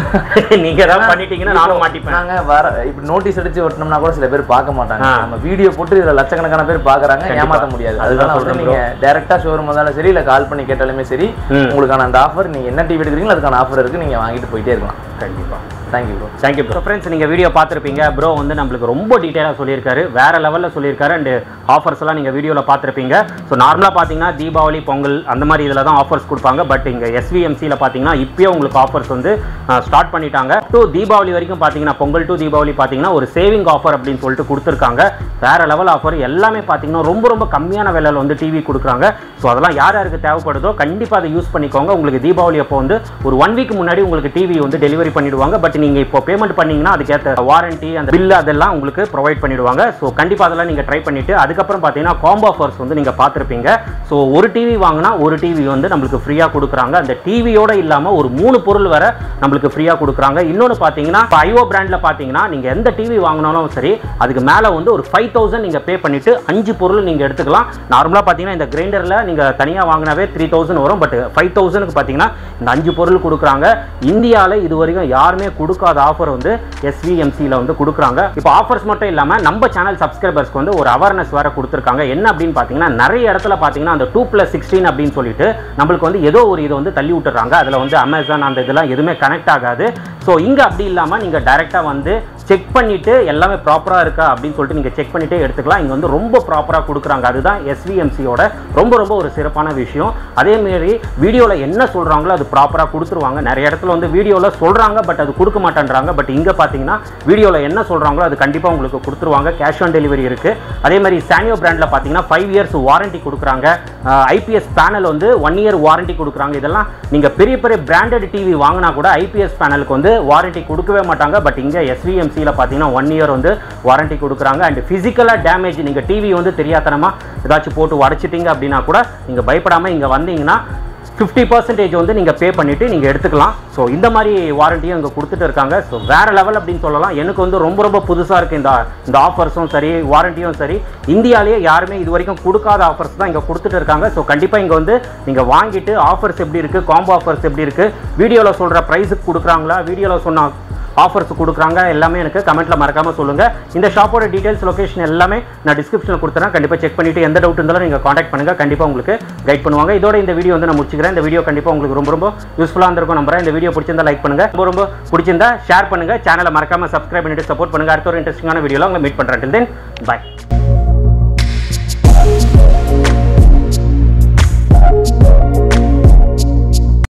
நீங்க ஏதாவது பண்ணிட்டீங்கன்னா நானும் மாட்டிப்பேன் நாங்க வர இப்ப நோட்டீஸ் அடிச்சு ஒட்டினோம்னா கூட சில பேர் பார்க்க மாட்டாங்க ஆ. நம்ம வீடியோ போட்டு இதுல லட்சக்கணக்கான பேர் பாக்குறாங்க ஏமாத்த முடியாது அதுதான் அதனால வந்து சொல்றேன் நீங்க டைரக்டா ஷோரூம் வந்தாலும் சரி இல்ல கால் பண்ணி கேட்டாலுமே சரி ம். உங்களுக்கான அந்த ஆஃபர் நீங்க என்ன டிவி எடுக்கிறீங்களோ அதுக்கான ஆஃபர் இருக்கு நீங்க வாங்கிட்டு போயிட்டே இருக்கலாம் கண்டிப்பா thank you bro thank you bro friends நீங்கள் வீடியோ பார்த்துருப்பீங்க ப்ரோ வந்து நம்மளுக்கு ரொம்ப டீட்டெயிலாக சொல்லியிருக்காரு வேற லெவலில் சொல்லியிருக்காரு அண்ட் ஆஃபர்ஸ் எல்லாம் நீங்கள் வீடியோவில் பார்த்துருப்பீங்க ஸோ நார்மலாக பார்த்தீங்கன்னா தீபாவளி பொங்கல் அந்த மாதிரி இதில் தான் ஆஃபர்ஸ் கொடுப்பாங்க பட் இங்கே எஸ்விஎம்சியில் பார்த்தீங்கன்னா இப்போயே உங்களுக்கு ஆஃபர்ஸ் வந்து ஸ்டார்ட் பண்ணிட்டாங்க டு தீபாவளி வரைக்கும் பார்த்தீங்கன்னா பொங்கல் டு தீபாவளி பார்த்தீங்கன்னா ஒரு சேவிங் ஆஃபர் அப்படின்னு சொல்லிட்டு கொடுத்துருக்காங்க வேற லெவல் ஆஃபர் எல்லாமே பார்த்தீங்கன்னா ரொம்ப ரொம்ப கம்மியான விலையில் வந்து டிவி கொடுக்குறாங்க ஸோ அதெல்லாம் யார் யாருக்கு தேவைப்படுதோ கண்டிப்பாக அதை யூஸ் பண்ணிக்கோங்க உங்களுக்கு தீபாவளி அப்போ வந்து ஒரு ஒன் வீக் முன்னாடி உங்களுக்கு டிவி வந்து டெலிவரி பண்ணிடுவாங்க பட் நீங்க இப்போ பேமெண்ட் பண்ணீங்கன்னா அதுக்கேற்ற வாரண்டி அந்த பில் அதெல்லாம் உங்களுக்கு ப்ரொவைட் பண்ணிடுவாங்க ஸோ கண்டிப்பாக அதெல்லாம் நீங்க ட்ரை பண்ணிட்டு அதுக்கப்புறம் பார்த்தீங்கன்னா காம்போ ஆஃபர்ஸ் வந்து நீங்க பார்த்துருப்பீங்க ஸோ ஒரு டிவி வாங்கினா ஒரு டிவி வந்து நம்மளுக்கு ஃப்ரீயாக கொடுக்குறாங்க அந்த டிவியோட இல்லாமல் ஒரு மூணு பொருள் வர நம்மளுக்கு ஃப்ரீயாக கொடுக்குறாங்க இன்னொன்று பார்த்தீங்கன்னா இப்போ ஐஓ பிராண்டில் பார்த்தீங்கன்னா நீங்கள் எந்த டிவி வாங்கினாலும் சரி அதுக்கு மேலே வந்து ஒரு ஃபைவ் தௌசண்ட் நீங்கள் பே பண்ணிட்டு அஞ்சு பொருள் நீங்கள் எடுத்துக்கலாம் நார்மலாக பார்த்தீங்கன்னா இந்த கிரைண்டரில் நீங்கள் தனியாக வாங்கினாவே த்ரீ தௌசண்ட் வரும் பட் ஃபைவ் தௌசண்ட்க்கு பார்த்தீங்கன்னா இந்த அஞ்சு பொருள் கொடுக்குறாங்க இந்தியாவில் இது வரைக்கும் யாருமே கொடுக்காத ஆஃபர் வந்து எஸ்விஎம்சியில் வந்து கொடுக்குறாங்க இப்போ ஆஃபர்ஸ் மட்டும் இல்லாமல் நம்ம சேனல் சப்ஸ்கிரைபர்ஸ்க்கு வந்து ஒரு அவேர்னஸ் வேற கொடுத்துருக்காங்க என்ன அப்படின்னு பார்த்தீங்கன்னா நிறைய இடத்துல பார்த்தீங்கன்னா அந்த டூ ப்ளஸ் சிக்ஸ்டீன் அப்படின்னு சொல்லிட்டு நம்மளுக்கு வந்து ஏதோ ஒரு இதை வந்து தள்ளி விட்டுறாங்க அதில் வந்து அமேசான் அந்த இதெல்லாம் எதுவுமே கனெக்ட் ஆகாது ஸோ இங்கே அப்படி இல்லாமல் நீங்கள் டைரெக்டாக வந்து செக் பண்ணிட்டு எல்லாமே ப்ராப்பராக இருக்கா அப்படின்னு சொல்லிட்டு நீங்கள் செக் பண்ணிட்டே எடுத்துக்கலாம் இங்கே வந்து ரொம்ப ப்ராப்பராக கொடுக்குறாங்க அதுதான் எஸ்விஎம்சியோட ரொம்ப ரொம்ப ஒரு சிறப்பான விஷயம் அதேமாரி வீடியோவில் என்ன சொல்கிறாங்களோ அது ப்ராப்பராக கொடுத்துருவாங்க நிறைய இடத்துல வந்து வீடியோவில் சொல்கிறாங்க பட் அது கொடுக்க மாட்டேன்றாங்க பட் இங்கே பார்த்தீங்கன்னா வீடியோவில் என்ன சொல்கிறாங்களோ அது கண்டிப்பாக உங்களுக்கு கொடுத்துருவாங்க கேஷ் ஆன் டெலிவரி இருக்குது அதே மாதிரி சானியோ பிராண்டில் பார்த்தீங்கன்னா ஃபைவ் இயர்ஸ் வாரண்டி கொடுக்குறாங்க ஐபிஎஸ் பேனல் வந்து ஒன் இயர் வாரண்டி கொடுக்குறாங்க இதெல்லாம் நீங்கள் பெரிய பெரிய பிராண்டட் டிவி வாங்கினா கூட ஐபிஎஸ் பேனலுக்கு வந்து வாரண்டி கொடுக்கவே மாட்டாங்க பட் இங்கே எஸ்விஎம்சியில் பார்த்தீங்கன்னா ஒன் இயர் வந்து வாரண்டி கொடுக்குறாங்க அண்ட் ஃபிசிக்கலாக டேமேஜ் நீங்கள் டிவி வந்து தெரியாதனமாக ஏதாச்சும் போட்டு உடச்சிட்டீங்க அப்படின்னா கூட நீங்கள் பயப்படாமல் இங்கே வந்தீங்கன்னா ஃபிஃப்டி பர்சன்டேஜ் வந்து நீங்கள் பே பண்ணிவிட்டு நீங்கள் எடுத்துக்கலாம் ஸோ இந்த மாதிரி வாரண்டியும் இங்கே கொடுத்துட்டு இருக்காங்க ஸோ வேறு லெவல் அப்படின்னு சொல்லலாம் எனக்கு வந்து ரொம்ப ரொம்ப புதுசாக இருக்குது இந்த இந்த ஆஃபர்ஸும் சரி வாரண்டியும் சரி இந்தியாவிலேயே யாருமே இது வரைக்கும் கொடுக்காத ஆஃபர்ஸ் தான் இங்கே கொடுத்துட்டு இருக்காங்க ஸோ கண்டிப்பாக இங்கே வந்து நீங்கள் வாங்கிட்டு ஆஃபர்ஸ் எப்படி இருக்குது காம்போ ஆஃபர்ஸ் எப்படி இருக்குது வீடியோவில் சொல்கிற ப்ரைஸுக்கு கொடுக்குறாங்களா வீடியோவில் சொன்ன ஆஃபர்ஸ் கொடுக்குறாங்க எல்லாமே எனக்கு கமெண்ட்டில் மறக்காமல் சொல்லுங்கள் இந்த ஷாப்போட டீடைல்ஸ் லொகேஷன் எல்லாமே நான் டிஸ்கிரிப்ஷனில் கொடுத்துறேன் கண்டிப்பாக செக் பண்ணிவிட்டு எந்த டவுட் இருந்தாலும் நீங்கள் காண்டாக்ட் பண்ணுங்கள் கண்டிப்பாக உங்களுக்கு கைட் பண்ணுவாங்க இதோட இந்த வீடியோ வந்து நான் முடிச்சுக்கிறேன் இந்த வீடியோ கண்டிப்பாக உங்களுக்கு ரொம்ப ரொம்ப யூஸ்ஃபுல்லாக இருந்திருக்கும் நம்புறேன் இந்த வீடியோ பிடிச்சிருந்தா லைக் பண்ணுங்கள் ரொம்ப ரொம்ப பிடிச்சிருந்தா ஷேர் பண்ணுங்கள் சேனலை மறக்காமல் சப்ஸ்கிரைப் பண்ணிட்டு சப்போர்ட் பண்ணுங்கள் அடுத்த ஒரு இன்ட்ரெஸ்டிங்கான வீடியோவில் உங்களை மீட் பண்ணுறேன் தென் பாய்